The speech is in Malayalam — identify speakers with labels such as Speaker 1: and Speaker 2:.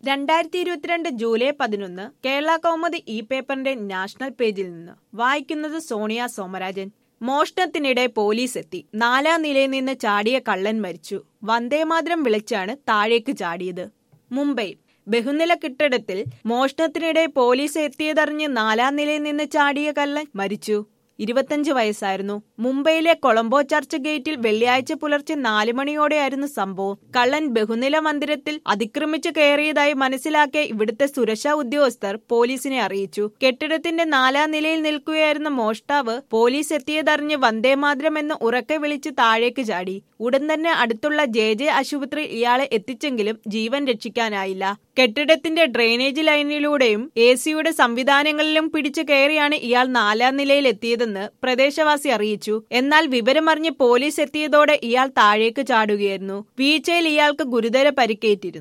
Speaker 1: രണ്ടായിരത്തി ഇരുപത്തിരണ്ട് ജൂലൈ പതിനൊന്ന് കേരള കൗമുദി ഇ പേപ്പറിന്റെ നാഷണൽ പേജിൽ നിന്ന് വായിക്കുന്നത് സോണിയ സോമരാജൻ മോഷണത്തിനിടെ പോലീസ് എത്തി നാലാം നിലയിൽ നിന്ന് ചാടിയ കള്ളൻ മരിച്ചു വന്ദേമാതരം വിളിച്ചാണ് താഴേക്ക് ചാടിയത് മുംബൈ ബഹുനില കെട്ടിടത്തിൽ മോഷണത്തിനിടെ പോലീസ് എത്തിയതറിഞ്ഞ് നാലാം നിലയിൽ നിന്ന് ചാടിയ കള്ളൻ മരിച്ചു ഇരുപത്തഞ്ച് വയസ്സായിരുന്നു മുംബൈയിലെ കൊളംബോ ചർച്ച് ഗേറ്റിൽ വെള്ളിയാഴ്ച പുലർച്ചെ നാല് മണിയോടെയായിരുന്നു സംഭവം കള്ളൻ ബഹുനില മന്ദിരത്തിൽ അതിക്രമിച്ചു കയറിയതായി മനസ്സിലാക്കിയ ഇവിടുത്തെ സുരക്ഷാ ഉദ്യോഗസ്ഥർ പോലീസിനെ അറിയിച്ചു കെട്ടിടത്തിന്റെ നാലാം നിലയിൽ നിൽക്കുകയായിരുന്ന മോഷ്ടാവ് പോലീസ് എത്തിയതറിഞ്ഞ് വന്ദേമാതരം എന്ന് ഉറക്കെ വിളിച്ച് താഴേക്ക് ചാടി ഉടൻ തന്നെ അടുത്തുള്ള ജെ ജെ ആശുപത്രി ഇയാളെ എത്തിച്ചെങ്കിലും ജീവൻ രക്ഷിക്കാനായില്ല കെട്ടിടത്തിന്റെ ഡ്രെയിനേജ് ലൈനിലൂടെയും എ സിയുടെ സംവിധാനങ്ങളിലും പിടിച്ചു കയറിയാണ് ഇയാൾ നാലാം നിലയിൽ എത്തിയതെന്ന് പ്രദേശവാസി അറിയിച്ചു എന്നാൽ വിവരമറിഞ്ഞ് പോലീസ് എത്തിയതോടെ ഇയാൾ താഴേക്ക് ചാടുകയായിരുന്നു വീഴ്ചയിൽ ഇയാൾക്ക് ഗുരുതര പരിക്കേറ്റിരുന്നു